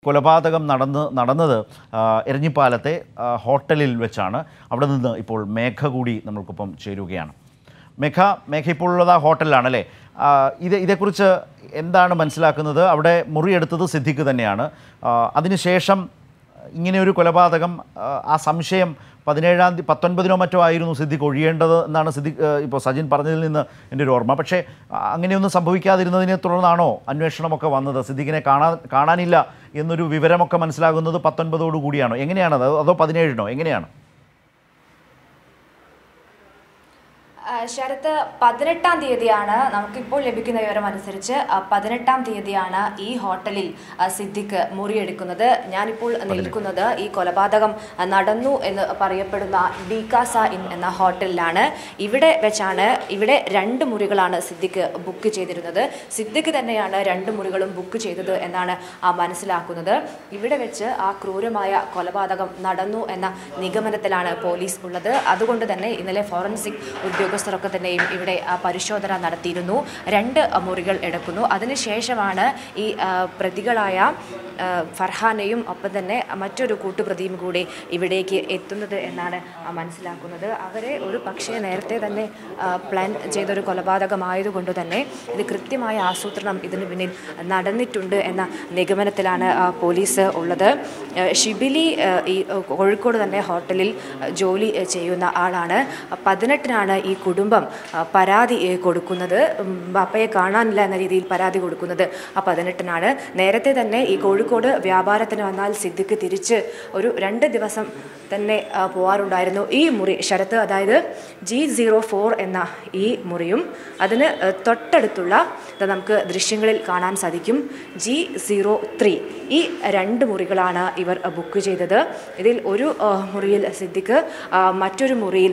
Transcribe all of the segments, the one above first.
കൊലപാതകം നടന്ന് നടന്നത് ആ, എരഞ്ഞിപ്പാലത്തെ ആ, ഹോട്ടലിൽ വെച്ചാണ് അവിടെ നിന്ന് ഇപ്പോൾ മേഘ കൂടി നമ്മൾക്കൊപ്പം ചേരുകയാണ് മേഘ മേഘ ഇപ്പോൾ ഉള്ളത് ആ ഹോട്ടലിലാണ് അല്ലേ ആ, ഇത് ഇതേക്കുറിച്ച് എന്താണ് മനസ്സിലാക്കുന്നത് അവിടെ മുറിയെടുത്തത് സിദ്ദിഖ് തന്നെയാണ് ആ, അതിനുശേഷം ഇങ്ങനെ ഒരു കൊലപാതകം ആ, ആ സംശയം പതിനേഴാം തീയതി പത്തൊൻപതിനോ മറ്റോ ആയിരുന്നു സിദ്ദിഖ് ഒഴിയേണ്ടത് എന്നാണ് സിദ്ദിഖ് ആ, ഇപ്പോൾ സജിൻ പറഞ്ഞതിൽ നിന്ന് എൻ്റെ ഒരു ഓർമ്മ പക്ഷേ ആ, അങ്ങനെയൊന്നും സംഭവിക്കാതിരുന്നതിനെ തുടർന്നാണോ അന്വേഷണമൊക്കെ വന്നത് സിദ്ദിഖിനെ കാണാൻ കാണാനില്ല എന്നൊരു വിവരമൊക്കെ മനസ്സിലാകുന്നത് പത്തൊൻപതോടു കൂടിയാണോ എങ്ങനെയാണത് അതോ- അതോ പതിനേഴിനോ എങ്ങനെയാണ് ആ, ശരത്ത് പതിനെട്ടാം തീയതിയാണ് നമുക്കിപ്പോൾ ലഭിക്കുന്ന വിവരം അനുസരിച്ച് ആ, പതിനെട്ടാം തീയതിയാണ് ഈ ഹോട്ടലിൽ ആ, സിദ്ദിഖ് മുറിയെടുക്കുന്നത് ഞാനിപ്പോൾ നിൽക്കുന്നത് ഈ കൊലപാതകം ആ, നടന്നു എന്ന് പറയപ്പെടുന്ന ഡീകാസ ഇൻ എന്ന ഹോട്ടലിലാണ് ഇവിടെ വെച്ചാണ് ഇവിടെ രണ്ട് മുറികളാണ് സിദ്ദിഖ് ബുക്ക് ചെയ്തിരുന്നത് സിദ്ദിഖ് തന്നെയാണ് രണ്ട് മുറികളും ബുക്ക് ചെയ്തത് എന്നാണ് ആ, മനസ്സിലാക്കുന്നത് ഇവിടെ വെച്ച് ആ ക്രൂരമായ കൊലപാതകം നടന്നു എന്ന നിഗമനത്തിലാണ് പോലീസ് ഉള്ളത് അതുകൊണ്ട് തന്നെ ഇന്നലെ ഫോറൻസിക് ഉദ്യോഗസ്ഥരൊക്കെ തന്നെയും ഇവിടെ ആ, പരിശോധന നടത്തിയിരുന്നു രണ്ട് ആ, മുറികൾ എടുക്കുന്നു അതിനുശേഷമാണ് ഈ ആ, പ്രതികളായ ആ, ഫർഹാനെയും ഒപ്പം തന്നെ മറ്റൊരു കൂട്ടുപ്രതിയും കൂടി ഇവിടേക്ക് എത്തുന്നത് എന്നാണ് ആ, മനസ്സിലാക്കുന്നത് അവരെ ഒരു പക്ഷേ നേരത്തെ തന്നെ ആ, പ്ലാൻ ചെയ്തൊരു കൊലപാതകമായതുകൊണ്ട് തന്നെ ഇത് കൃത്യമായ ആസൂത്രണം ഇതിന് പിന്നിൽ നടന്നിട്ടുണ്ട് എന്ന നിഗമനത്തിലാണ് ആ, പോലീസ് ഉള്ളത് ആ, ഷിബിലി ആ, ഈ ആ, കോഴിക്കോട് തന്നെ ഹോട്ടലിൽ ആ, ജോലി ആ, ചെയ്യുന്ന ആളാണ് പതിനെട്ടിനാണ് ഈ കുടുംബം ആ, പരാതി ഏ, കൊടുക്കുന്നത് ഉം, ബാപ്പയെ കാണാനില്ല എന്ന രീതിയിൽ പരാതി കൊടുക്കുന്നത് ആ പതിനെട്ടിനാണ് നേരത്തെ തന്നെ ഈ കോഴിക്കോട് വ്യാപാരത്തിന് വന്നാൽ സിദ്ദിഖ് തിരിച്ച് ഒരു രണ്ട് ദിവസം തന്നെ ആ, പോവാറുണ്ടായിരുന്നു ഈ മുറി ശരത്ത് അതായത് ജി സീറോ ഫോർ എന്ന ഈ മുറിയും അതിന് ആ, തൊട്ടടുത്തുള്ള ഇത് നമുക്ക് ദൃശ്യങ്ങളിൽ കാണാൻ സാധിക്കും ജി സീറോ ത്രീ ഈ രണ്ട് മുറികളാണ് ഇവർ ആ, ബുക്ക് ചെയ്തത് ഇതിൽ ഒരു ആ, മുറിയിൽ സിദ്ദിഖ് ആ, മറ്റൊരു മുറിയിൽ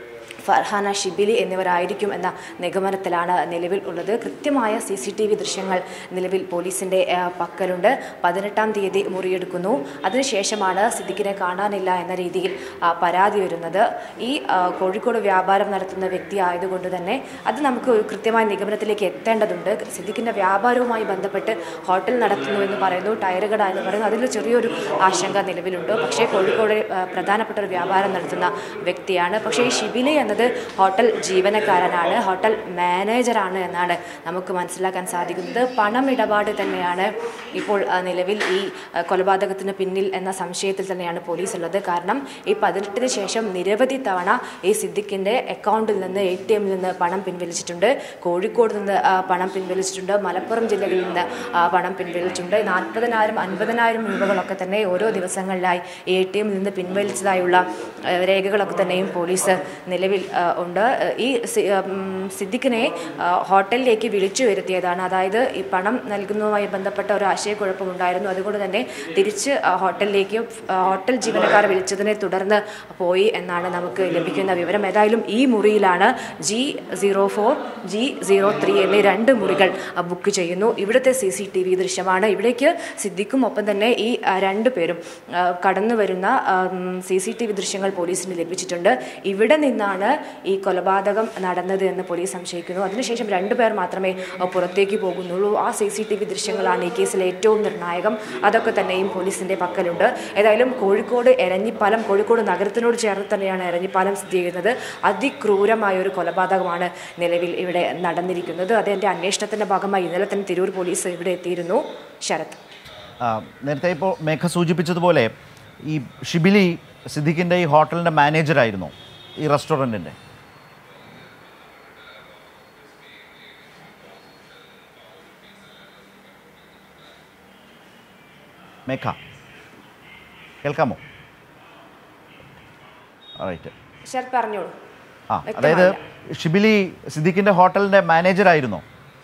ഫർഹാന ഷിബിലി എന്നിവരായിരിക്കും എന്ന നിഗമനത്തിലാണ് നിലവിൽ ഉള്ളത് കൃത്യമായ സി സി ടി വി ദൃശ്യങ്ങൾ നിലവിൽ പോലീസിൻ്റെ ആ, പക്കലുണ്ട് പതിനെട്ടാം തീയതി മുറിയെടുക്കുന്നു അതിനുശേഷമാണ് സിദ്ദിഖിനെ കാണാനില്ല എന്ന രീതിയിൽ ആ, പരാതി വരുന്നത് ഈ ആ, കോഴിക്കോട് വ്യാപാരം നടത്തുന്ന വ്യക്തി ആയതുകൊണ്ട് തന്നെ അത് നമുക്ക് ഒരു കൃത്യമായ നിഗമനത്തിലേക്ക് എത്തേണ്ടതുണ്ട് സിദ്ദിഖിൻ്റെ വ്യാപാരവുമായി ബന്ധപ്പെട്ട് ഹോട്ടൽ നടത്തുന്നു എന്ന് പറയുന്നു ടയർ കട എന്ന് പറയുന്നു അതിൽ ചെറിയൊരു ആശങ്ക നിലവിലുണ്ട് പക്ഷേ കോഴിക്കോട് ആ, പ്രധാനപ്പെട്ട ഒരു വ്യാപാരം നടത്തുന്ന വ്യക്തിയാണ് പക്ഷേ ഈ ഷിബിലി എന്നത് ഹോട്ടൽ ജീവനക്കാരനാണ് ഹോട്ടൽ മാനേജറാണ് എന്നാണ് നമുക്ക് മനസ്സിലാക്കാൻ സാധിക്കുന്നത് പണമിടപാട് തന്നെയാണ് ഇപ്പോൾ ആ, നിലവിൽ ഈ ആ, കൊലപാതകത്തിന് പിന്നിൽ എന്ന സംശയത്തിൽ തന്നെയാണ് പോലീസ് ഉള്ളത് കാരണം ഈ പതിനെട്ടിന് ശേഷം നിരവധി തവണ ഈ സിദ്ദിഖിൻ്റെ അക്കൗണ്ടിൽ നിന്ന് എ ടി എമ്മിൽ നിന്ന് പണം പിൻവലിച്ചിട്ടുണ്ട് കോഴിക്കോട് നിന്ന് ആ, പണം പിൻവലിച്ചിട്ടുണ്ട് മലപ്പുറം ജില്ലകളിൽ നിന്ന് ആ, പണം പിൻവലിച്ചിട്ടുണ്ട് നാൽപ്പതിനായിരം അൻപതിനായിരം രൂപകളൊക്കെ തന്നെ ഓരോ ദിവസങ്ങളിലായി എ ടി എമ്മിൽ നിന്ന് പിൻവലിച്ചതായുള്ള ആ, രേഖകളൊക്കെ തന്നെയും പോലീസ് നിലവിൽ ആ, ഉണ്ട് ഈ സി- ഉം, സിദ്ദിഖിനെ ആ, ഹോട്ടലിലേക്ക് വിളിച്ചു വരുത്തിയതാണ് അതായത് ഈ പണം നൽകുന്നതുമായി ബന്ധപ്പെട്ട ഒരു ആശയക്കുഴപ്പമുണ്ടായിരുന്നു അതുകൊണ്ട് തന്നെ തിരിച്ച് ആ, ഹോട്ടലിലേക്ക് ആ, ഹോട്ടൽ ജീവനക്കാർ വിളിച്ചതിനെ തുടർന്ന് പോയി എന്നാണ് നമുക്ക് ലഭിക്കുന്ന വിവരം ഏതായാലും ഈ മുറിയിലാണ് G zero four G zero three എന്നീ രണ്ട് മുറികൾ ആ, ബുക്ക് ചെയ്യുന്നു ഇവിടുത്തെ സി സി ടി വി ദൃശ്യമാണ് ഇവിടേക്ക് സിദ്ദിഖും ഒപ്പം തന്നെ ഈ ആ, രണ്ട് പേരും ആ, കടന്നു വരുന്ന സി സി ടി വി ദൃശ്യങ്ങൾ പോലീസിന് ലഭിച്ചിട്ടുണ്ട് ഇവിടെ നിന്നാണ് ഈ കൊലപാതകം നടന്നത് എന്ന് പോലീസ് സംശയിക്കുന്നു അതിനുശേഷം രണ്ടുപേർ മാത്രമേ ആ, പുറത്തേക്ക് പോകുന്നുള്ളൂ ആ സി സി ടി വി ദൃശ്യങ്ങളാണ് ഈ കേസിൽ ഏറ്റവും നിർണായകം അതൊക്കെ തന്നെയും പോലീസിന്റെ പക്കലുണ്ട് ഏതായാലും കോഴിക്കോട് എരഞ്ഞിപ്പാലം കോഴിക്കോട് നഗരത്തിനോട് ചേർന്ന് തന്നെയാണ് എരഞ്ഞിപ്പാലം സ്ഥിതി ചെയ്യുന്നത് അതിക്രൂരമായ ഒരു കൊലപാതകമാണ് നിലവിൽ ഇവിടെ നടന്നിരിക്കുന്നത് അതിൻ്റെ അന്വേഷണത്തിന്റെ ഭാഗമായി ഇന്നലെ തന്നെ തിരൂർ പോലീസ് ഇവിടെ എത്തിയിരുന്നു ശരത് ആ, നേരത്തെ ഇപ്പോൾ മേഘ സൂചിപ്പിച്ചതുപോലെ ഈ ഷിബിലി സിദ്ദിഖിൻ്റെ ഈ ഹോട്ടലിൻ്റെ മാനേജറായിരുന്നു ഈ റെസ്റ്റോറൻറ്റിൻ്റെ മേഘ കേൾക്കാമോ റൈറ്റ് ശരത് പറഞ്ഞോളൂ ആ അതായത് ഷിബിലി സിദ്ദിഖിൻ്റെ ഹോട്ടലിൻ്റെ മാനേജറായിരുന്നോ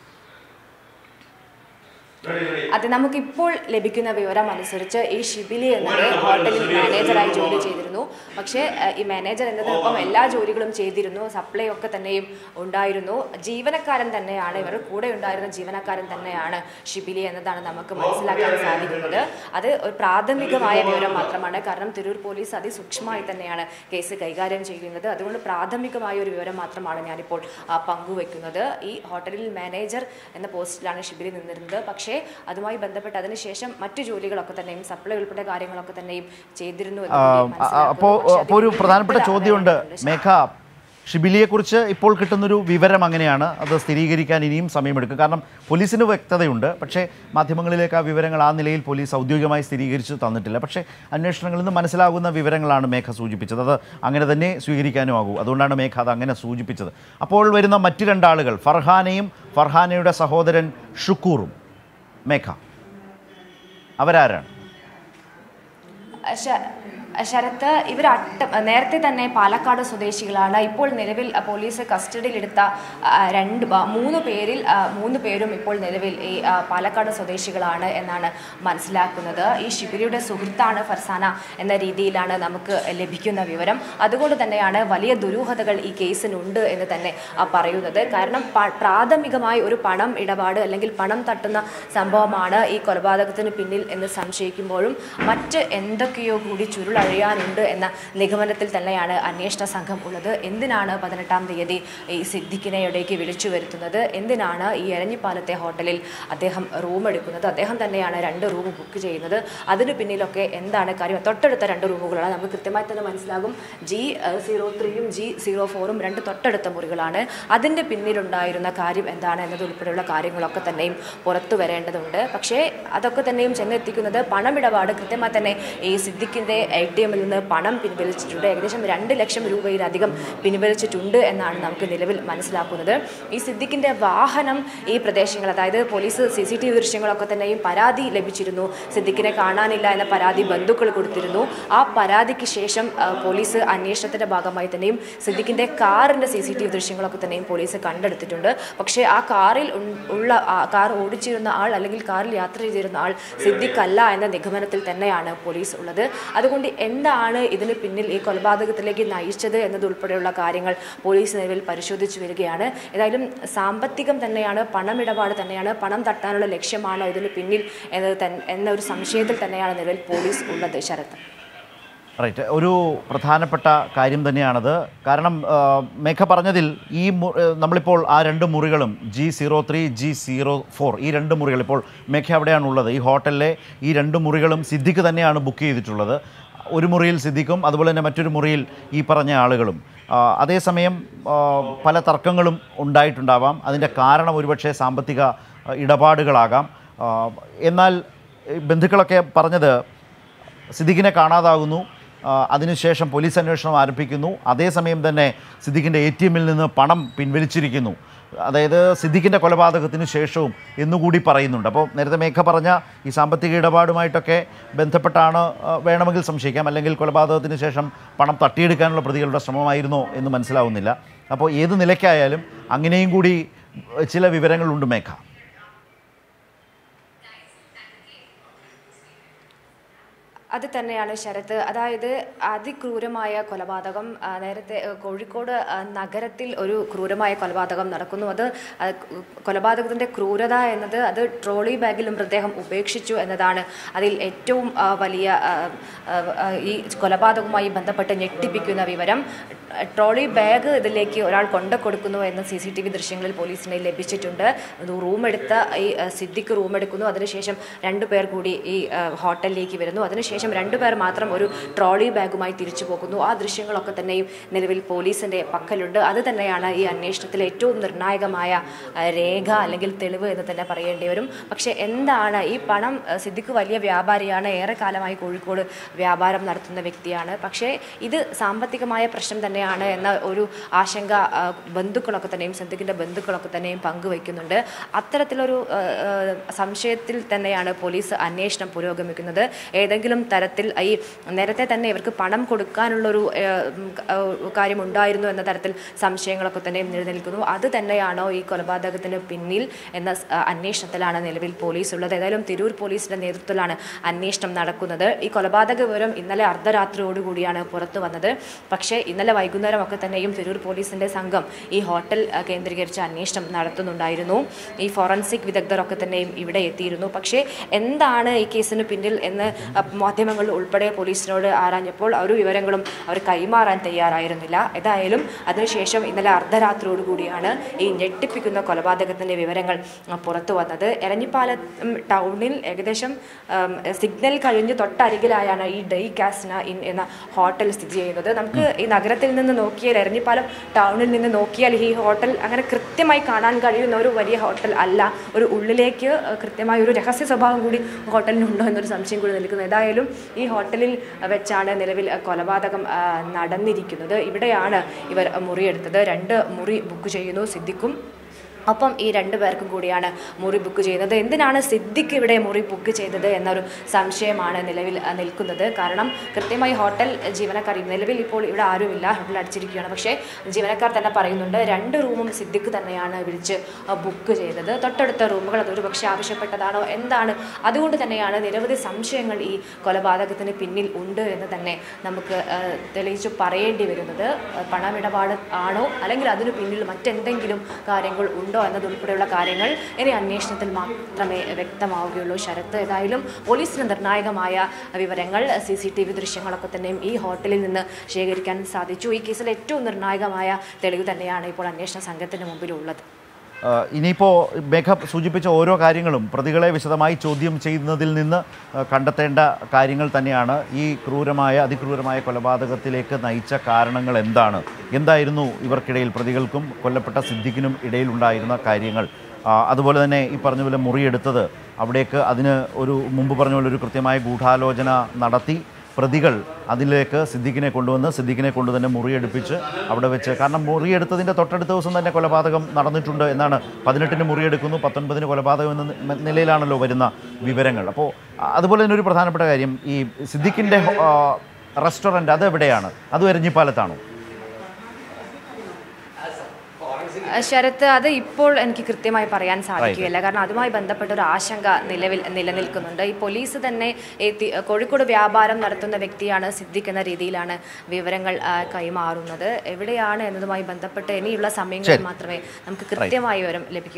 അത് നമുക്കിപ്പോൾ ലഭിക്കുന്ന വിവരം അനുസരിച്ച് ഈ ഷിബിലി എന്നത് ഹോട്ടലിൽ മാനേജറായി ജോലി ചെയ്തിരുന്നു പക്ഷേ അഹ്, ഈ മാനേജർ എന്നതിനൊപ്പം എല്ലാ ജോലികളും ചെയ്തിരുന്നു സപ്ലൈ ഒക്കെ തന്നെയും ഉണ്ടായിരുന്നു ജീവനക്കാരൻ തന്നെയാണ് ഇവരുടെ കൂടെ ഉണ്ടായിരുന്ന ജീവനക്കാരൻ തന്നെയാണ് ഷിബിലി എന്നതാണ് നമുക്ക് മനസ്സിലാക്കാൻ സാധിക്കുന്നത് അത് ഒരു പ്രാഥമികമായ വിവരം മാത്രമാണ് കാരണം തിരൂർ പോലീസ് അതിസൂക്ഷ്മമായി തന്നെയാണ് കേസ് കൈകാര്യം ചെയ്യുന്നത് അതുകൊണ്ട് പ്രാഥമികമായ ഒരു വിവരം മാത്രമാണ് ഞാനിപ്പോൾ ആ, പങ്കുവെക്കുന്നത് ഈ ഹോട്ടലിൽ മാനേജർ എന്ന പോസ്റ്റിലാണ് ഷിബിലി നിന്നിരുന്നത് പക്ഷേ അതുമായി അതുമായി ബന്ധപ്പെട്ട് അതിനുശേഷം മറ്റു ജോലികളൊക്കെ തന്നെയും സപ്ലൈ ഉൾപ്പെടെ കാര്യങ്ങളൊക്കെ തന്നെയും ചെയ്തിരുന്നു എന്ന് ആ, കൂടി ആ, മനസ്സിലാക്കുന്നു. അപ്പോൾ പക്ഷേ അപ്പോൾ ഒരു അതിൽ പ്രധാനപ്പെട്ട വ്യക്തത ചോദ്യമുണ്ട് വരേണ്ടതുണ്ട്. മേഘ ഷിബിലിയെക്കുറിച്ച് ഇപ്പോൾ കിട്ടുന്നൊരു വിവരം അങ്ങനെയാണ് അത് സ്ഥിരീകരിക്കാൻ ഇനിയും സമയമെടുക്കും കാരണം പോലീസിന് വ്യക്തതയുണ്ട് പക്ഷേ മാധ്യമങ്ങളിലേക്ക് ആ വിവരങ്ങൾ ആ നിലയിൽ പോലീസ് ഔദ്യോഗികമായി സ്ഥിരീകരിച്ച് തന്നിട്ടില്ല പക്ഷേ അന്വേഷണങ്ങളിൽ നിന്ന് മനസ്സിലാകുന്ന വിവരങ്ങളാണ് മേഘ സൂചിപ്പിച്ചത് അത് അങ്ങനെ തന്നെ സ്വീകരിക്കാനും ആകൂ അതുകൊണ്ടാണ് മേഘ അത് അങ്ങനെ സൂചിപ്പിച്ചത് അപ്പോൾ വരുന്ന മറ്റു രണ്ടാളുകൾ ഫർഹാനയും ഫർഹാനയുടെ സഹോദരൻ ഷുക്കൂറും മേഘ അവരാരാണ് ശ- ശരത്ത് ഇവർ അട്ട നേരത്തെ തന്നെ പാലക്കാട് സ്വദേശികളാണ് ഇപ്പോൾ നിലവിൽ അ, പോലീസ് കസ്റ്റഡിയിലെടുത്ത ആ, രണ്ട് ആ, മൂന്ന് പേരിൽ ആ, മൂന്ന് പേരും ഇപ്പോൾ നിലവിൽ ഈ ആ, പാലക്കാട് സ്വദേശികളാണ് എന്നാണ് മനസ്സിലാക്കുന്നത് ഈ ശിബിരിയുടെ സുഹൃത്താണ് ഫർസാന എന്ന രീതിയിലാണ് നമുക്ക് ലഭിക്കുന്ന വിവരം അതുകൊണ്ട് തന്നെയാണ് വലിയ ദുരൂഹതകൾ ഈ കേസിനുണ്ട് എന്ന് തന്നെ ആ, പറയുന്നത് കാരണം പ- പ്രാഥമികമായി ഒരു പണം ഇടപാട് അല്ലെങ്കിൽ പണം തട്ടുന്ന സംഭവമാണ് ഈ കൊലപാതകത്തിന് പിന്നിൽ എന്ന് സംശയിക്കുമ്പോഴും മറ്റ് എന്തൊക്കെയോ കൂടി ചുരുളഴിയാനുണ്ട് എന്ന നിഗമനത്തിൽ തന്നെയാണ് അന്വേഷണ സംഘം ഉള്ളത് എന്തിനാണ് പതിനെട്ടാം തീയതി ഈ സിദ്ദിഖിനെ ഇടയ്ക്ക് വിളിച്ചു വരുത്തുന്നത് എന്തിനാണ് ഈ എരഞ്ഞിപ്പാലത്തെ ഹോട്ടലിൽ അദ്ദേഹം റൂം എടുക്കുന്നത് അദ്ദേഹം തന്നെയാണ് രണ്ട് റൂം ബുക്ക് ചെയ്യുന്നത് അതിന് പിന്നിലൊക്കെ എന്താണ് കാര്യം തൊട്ടടുത്ത രണ്ട് റൂമുകളാണ് നമുക്ക് കൃത്യമായി തന്നെ മനസ്സിലാകും ജി സീറോ ത്രീയും ജി സീറോ ഫോറും രണ്ട് തൊട്ടടുത്ത മുറികളാണ് അതിൻ്റെ പിന്നിലുണ്ടായിരുന്ന കാര്യം എന്താണ് എന്നതുൾപ്പെടെയുള്ള കാര്യങ്ങളൊക്കെ തന്നെയും പുറത്തു വരേണ്ടതുണ്ട് പക്ഷേ അതൊക്കെ തന്നെയും ചെന്നെത്തിക്കുന്നത് പണമിടപാട് കൃത്യമായി തന്നെ ഈ സിദ്ദിഖിൻ്റെ എ ടി എമ്മിൽ നിന്ന് പണം പിൻവലിച്ചിട്ടുണ്ട് ഏകദേശം രണ്ട് ലക്ഷം രൂപയിലധികം പിൻവലിച്ചിട്ടുണ്ട് എന്നാണ് നമുക്ക് നിലവിൽ മനസ്സിലാക്കുന്നത് ഈ സിദ്ദിഖിൻ്റെ വാഹനം ഈ പ്രദേശങ്ങൾ അതായത് police C C T V ദൃശ്യങ്ങളൊക്കെ തന്നെയും പരാതി ലഭിച്ചിരുന്നു സിദ്ദിഖിനെ കാണാനില്ല എന്ന പരാതി ബന്ധുക്കൾ കൊടുത്തിരുന്നു ആ പരാതിക്ക് ശേഷം ആ, പോലീസ് അന്വേഷണത്തിന്റെ ഭാഗമായി തന്നെയും സിദ്ദിഖിന്റെ കാറിന്റെ സി സി ടി വി ദൃശ്യങ്ങളൊക്കെ തന്നെയും പോലീസ് കണ്ടെടുത്തിട്ടുണ്ട് പക്ഷേ ആ കാറിൽ ഉൺ- ഉള്ള ആ കാർ ഓടിച്ചിരുന്ന ആൾ അല്ലെങ്കിൽ കാറിൽ യാത്ര ചെയ്തിരുന്ന ആൾ സിദ്ദിഖ് അല്ല എന്ന നിഗമനത്തിൽ തന്നെയാണ് പോലീസ് ഉള്ളത് അതുകൊണ്ട് എന്താണ് ഇതിന് പിന്നിൽ ഈ കൊലപാതകത്തിലേക്ക് നയിച്ചത് എന്നതുൾപ്പെടെയുള്ള കാര്യങ്ങൾ പോലീസ് നിലവിൽ പരിശോധിച്ചു വരികയാണ് ഏതായാലും സാമ്പത്തികം തന്നെയാണ് പണമിടപാട് തന്നെയാണ് പണം തട്ടാനുള്ള ലക്ഷ്യമാണോ ഇതിന് പിന്നിൽ എന്നത് തൻ- എന്ന ഒരു സംശയത്തിൽ തന്നെയാണ് നിലവിൽ പോലീസ് ഉള്ളത് ശരത്ത് റൈറ്റ് ഒരു പ്രധാനപ്പെട്ട കാര്യം തന്നെയാണത് കാരണം ആ, മേഘ പറഞ്ഞതിൽ ഈ മു- ഏ, നമ്മളിപ്പോൾ ആ രണ്ട് മുറികളും G zero three G zero four ഈ രണ്ട് മുറികൾ ഇപ്പോൾ മേഘ അവിടെയാണുള്ളത് ഈ ഹോട്ടലിലെ ഈ രണ്ട് മുറികളും സിദ്ദിഖ് തന്നെയാണ് ബുക്ക് ചെയ്തിട്ടുള്ളത് ഒരു മുറിയിൽ സിദ്ദിഖും അതുപോലെ തന്നെ മറ്റൊരു മുറിയിൽ ഈ പറഞ്ഞ ആളുകളും ആ, അതേസമയം ആ, പല തർക്കങ്ങളും ഉണ്ടായിട്ടുണ്ടാവാം അതിൻ്റെ കാരണം ഒരുപക്ഷെ സാമ്പത്തിക ആ, ഇടപാടുകളാകാം ആ, എന്നാൽ ഈ ബന്ധുക്കളൊക്കെ പറഞ്ഞത് സിദ്ദിഖിനെ കാണാതാകുന്നു ആ, അതിനുശേഷം പോലീസ് അന്വേഷണം ആരംഭിക്കുന്നു അതേസമയം തന്നെ സിദ്ദിഖിൻ്റെ എ ടി എമ്മിൽ നിന്ന് പണം പിൻവലിച്ചിരിക്കുന്നു അതായത് സിദ്ദിഖിൻ്റെ കൊലപാതകത്തിന് ശേഷവും എന്നുകൂടി പറയുന്നുണ്ട് അപ്പോൾ നേരത്തെ മേഘ പറഞ്ഞ ഈ സാമ്പത്തിക ഇടപാടുമായിട്ടൊക്കെ ബന്ധപ്പെട്ടാണ് ആ, വേണമെങ്കിൽ സംശയിക്കാം അല്ലെങ്കിൽ കൊലപാതകത്തിന് ശേഷം പണം തട്ടിയെടുക്കാനുള്ള പ്രതികളുടെ ശ്രമമായിരുന്നോ എന്ന് മനസ്സിലാവുന്നില്ല അപ്പോൾ ഏത് നിലയ്ക്കായാലും അങ്ങനെയും കൂടി ഏഹ്, ചില വിവരങ്ങളുണ്ട് മേഘ അത് തന്നെയാണ് ശരത്ത് അതായത് അതിക്രൂരമായ കൊലപാതകം ആ, നേരത്തെ ആ, കോഴിക്കോട് ആ, നഗരത്തിൽ ഒരു ക്രൂരമായ കൊലപാതകം നടക്കുന്നു അത് ആ, കൊലപാതകത്തിന്റെ ക്രൂരത എന്നത് അത് ട്രോളി ബാഗിൽ മൃതദേഹം ഉപേക്ഷിച്ചു എന്നതാണ് അതിൽ ഏറ്റവും ആ, വലിയ ആ, ആ, ആ, ഈ കൊലപാതകവുമായി ബന്ധപ്പെട്ട് ഞെട്ടിപ്പിക്കുന്ന വിവരം ട്രോളി ബാഗ് ഇതിലേക്ക് ഒരാൾ കൊണ്ടു കൊടുക്കുന്നു എന്ന് സി സി ടി വി ദൃശ്യങ്ങളിൽ പോലീസിന് ലഭിച്ചിട്ടുണ്ട് ഇത് റൂം എടുത്ത ഈ ആ, സിദ്ദിഖ് റൂം എടുക്കുന്നു അതിനുശേഷം രണ്ടു പേർ കൂടി ഈ ആ, ഹോട്ടലിലേക്ക് വരുന്നു അതിനുശേഷം രണ്ടുപേർ മാത്രം ഒരു ട്രോളി ബാഗുമായി തിരിച്ചു പോകുന്നു ആ ദൃശ്യങ്ങളൊക്കെ തന്നെയും നിലവിൽ പോലീസിന്റെ പക്കലുണ്ട് അത് തന്നെയാണ് ഈ അന്വേഷണത്തിലെ ഏറ്റവും നിർണായകമായ ആ, രേഖ അല്ലെങ്കിൽ തെളിവ് എന്ന് തന്നെ പറയേണ്ടി വരും പക്ഷേ എന്താണ് ഈ പണം ആ, സിദ്ദിഖ് വലിയ വ്യാപാരിയാണ് ഏറെ കാലമായി കോഴിക്കോട് വ്യാപാരം നടത്തുന്ന വ്യക്തിയാണ് പക്ഷേ ഇത് സാമ്പത്തികമായ പ്രശ്നം തന്നെയാണ് എന്ന ഒരു ആശങ്ക ആ, ബന്ധുക്കളൊക്കെ തന്നെയും സിദ്ദിഖിന്റെ ബന്ധുക്കളൊക്കെ തന്നെയും പങ്കുവയ്ക്കുന്നുണ്ട് അത്തരത്തിലൊരു ആ, ആ, സംശയത്തിൽ തന്നെയാണ് പോലീസ് അന്വേഷണം പുരോഗമിക്കുന്നത് ഏതെങ്കിലും തരത്തിൽ ഈ നേരത്തെ തന്നെ ഇവർക്ക് പണം കൊടുക്കാനുള്ളൊരു ആ, ഉം, ആ, കാര്യം ഉണ്ടായിരുന്നു എന്ന തരത്തിൽ സംശയങ്ങളൊക്കെ തന്നെയും നിലനിൽക്കുന്നു അത് തന്നെയാണോ ഈ കൊലപാതകത്തിന് പിന്നിൽ എന്ന സ്- ആ, അന്വേഷണത്തിലാണ് നിലവിൽ പോലീസ് ഉള്ളത് ഏതായാലും തിരൂർ പോലീസിന്റെ നേതൃത്വത്തിലാണ് അന്വേഷണം നടക്കുന്നത് ഈ കൊലപാതക വിവരം ഇന്നലെ അർദ്ധരാത്രിയോടുകൂടിയാണ് പുറത്തു വന്നത് പക്ഷേ ഇന്നലെ വൈകുന്നേരം ഒക്കെ തന്നെയും തിരൂർ പോലീസിന്റെ സംഘം ഈ ഹോട്ടൽ ആ, കേന്ദ്രീകരിച്ച് അന്വേഷണം നടത്തുന്നുണ്ടായിരുന്നു ഈ ഫോറൻസിക് വിദഗ്ധരൊക്കെ തന്നെയും ഇവിടെ എത്തിയിരുന്നു പക്ഷേ എന്താണ് ഈ കേസിന് പിന്നിൽ എന്ന് ആ, മാധ്യമങ്ങൾ ഉൾപ്പെടെ പോലീസിനോട് ആരാഞ്ഞപ്പോൾ ഒരു വിവരങ്ങളും അവർ കൈമാറാൻ തയ്യാറായിരുന്നില്ല ഏതായാലും അതിനുശേഷം ഇന്നലെ അർദ്ധരാത്രിയോട് കൂടിയാണ് ഈ ഞെട്ടിപ്പിക്കുന്ന കൊലപാതകത്തിന്റെ വിവരങ്ങൾ ആ, പുറത്തു വന്നത് എരഞ്ഞിപ്പാലം ടൗണിൽ ഏകദേശം ഉം, സിഗ്നൽ കഴിഞ്ഞ് തൊട്ടരികിലായാണ് ഈ ഡൈ കാസ്ന ഇൻ എന്ന ഹോട്ടൽ സ്ഥിതി ചെയ്യുന്നത് നമുക്ക് ഈ നഗരത്തിൽ നിന്ന് നോക്കിയാൽ എരഞ്ഞിപ്പാലം ടൗണിൽ നിന്ന് നോക്കിയാൽ ഈ ഹോട്ടൽ അങ്ങനെ കൃത്യമായി കാണാൻ കഴിയുന്ന ഒരു വലിയ ഹോട്ടൽ അല്ല ഒരു ഉള്ളിലേക്ക് ആ, കൃത്യമായ ഒരു രഹസ്യ സ്വഭാവം കൂടി ഹോട്ടലിനുണ്ടോ എന്നൊരു സംശയം കൂടി നിൽക്കുന്നു ഏതായാലും ഈ ഹോട്ടലിൽ വെച്ചാണ് നിലവിൽ ആ, കൊലപാതകം ആ, നടന്നിരിക്കുന്നത് ഇവിടെയാണ് ഇവർ മുറിയെടുത്തത് രണ്ട് മുറി ബുക്ക് ചെയ്യുന്നു സിദ്ദിഖും ഒപ്പം ഈ രണ്ടു പേർക്കും കൂടിയാണ് മുറി ബുക്ക് ചെയ്യുന്നത് എന്തിനാണ് സിദ്ദിഖ് ഇവിടെ മുറി ബുക്ക് ചെയ്തത് എന്നൊരു സംശയമാണ് നിലവിൽ ആ, നിൽക്കുന്നത് കാരണം കൃത്യമായി ഹോട്ടൽ ജീവനക്കാർ നിലവിൽ ഇപ്പോൾ ഇവിടെ ആരുമില്ല ഹോട്ടൽ അടിച്ചിരിക്കുകയാണ് പക്ഷേ ജീവനക്കാർ തന്നെ പറയുന്നുണ്ട് രണ്ട് റൂമും സിദ്ദിഖ് തന്നെയാണ് വിളിച്ച് ആ, ബുക്ക് ചെയ്തത് തൊട്ടടുത്ത റൂമുകൾ അതൊരു പക്ഷേ ആവശ്യപ്പെട്ടതാണോ എന്താണ് അതുകൊണ്ട് തന്നെയാണ് നിരവധി സംശയങ്ങൾ ഈ കൊലപാതകത്തിന് പിന്നിൽ ഉണ്ട് എന്ന് തന്നെ നമുക്ക് ആ, തെളിയിച്ചു പറയേണ്ടി വരുന്നത് ആ, പണമിടപാട് ആണോ അല്ലെങ്കിൽ അതിനു പിന്നിൽ മറ്റെന്തെങ്കിലും കാര്യങ്ങൾ ഉണ്ടോ എന്നതുൾപ്പെടെയുള്ള കാര്യങ്ങൾ ഇനി അന്വേഷണത്തിൽ മാത്രമേ വ്യക്തമാവുകയുള്ളൂ ശരത്ത് ഏതായാലും പോലീസിന് നിർണായകമായ വിവരങ്ങൾ സി സി ടി വി ദൃശ്യങ്ങളൊക്കെ തന്നെയും ഈ ഹോട്ടലിൽ നിന്ന് ശേഖരിക്കാൻ സാധിച്ചു ഈ കേസിൽ ഏറ്റവും നിർണായകമായ തെളിവ് തന്നെയാണ് ഇപ്പോൾ അന്വേഷണ സംഘത്തിന് മുമ്പിലുള്ളത് ആ, ഇനിയിപ്പോൾ മേഘ സൂചിപ്പിച്ച ഓരോ കാര്യങ്ങളും പ്രതികളെ വിശദമായി ചോദ്യം ചെയ്യുന്നതിൽ നിന്ന് ആ, കണ്ടെത്തേണ്ട കാര്യങ്ങൾ തന്നെയാണ് ഈ ക്രൂരമായ അതിക്രൂരമായ കൊലപാതകത്തിലേക്ക് നയിച്ച കാരണങ്ങൾ എന്താണ് എന്തായിരുന്നു ഇവർക്കിടയിൽ പ്രതികൾക്കും കൊല്ലപ്പെട്ട സിദ്ദിഖിനും ഇടയിലുണ്ടായിരുന്ന കാര്യങ്ങൾ ആ, അതുപോലെ തന്നെ ഈ പറഞ്ഞ പോലെ മുറിയെടുത്തത് അവിടേക്ക് അതിന് ഒരു മുമ്പ് പറഞ്ഞ പോലെ ഒരു കൃത്യമായ ഗൂഢാലോചന നടത്തി പ്രതികൾ അതിലേക്ക് സിദ്ദിഖിനെ കൊണ്ടുവന്ന് സിദ്ദിഖിനെ കൊണ്ട് തന്നെ മുറിയെടുപ്പിച്ച് അവിടെ വെച്ച് കാരണം മുറിയെടുത്തതിൻ്റെ തൊട്ടടുത്ത ദിവസം തന്നെ കൊലപാതകം നടന്നിട്ടുണ്ട് എന്നാണ് പതിനെട്ടിന് മുറിയെടുക്കുന്നു പത്തൊൻപതിന് കൊലപാതകം എന്ന നി- നിലയിലാണല്ലോ വരുന്ന വിവരങ്ങൾ അപ്പോൾ അതുപോലെ തന്നെ ഒരു പ്രധാനപ്പെട്ട കാര്യം ഈ സിദ്ദിഖിൻ്റെ റെസ്റ്റോറൻറ്റ് അത് എവിടെയാണ് അത് എരഞ്ഞിപ്പാലത്താണോ ശരത്ത് അത് ഇപ്പോൾ എനിക്ക് കൃത്യമായി പറയാൻ സാധിക്കുകയില്ല കാരണം അതുമായി ബന്ധപ്പെട്ട ഒരു ആശങ്ക നിലവിൽ നിലനിൽക്കുന്നുണ്ട് ഈ പോലീസ് തന്നെ ഈ തി- കോഴിക്കോട് വ്യാപാരം നടത്തുന്ന വ്യക്തിയാണ് സിദ്ദിഖ് എന്ന രീതിയിലാണ് വിവരങ്ങൾ ആ, കൈമാറുന്നത് എവിടെയാണ് എന്നതുമായി ബന്ധപ്പെട്ട് ഇനിയുള്ള സമയങ്ങളിൽ മാത്രമേ നമുക്ക് കൃത്യമായ വിവരം ലഭിക്കൂ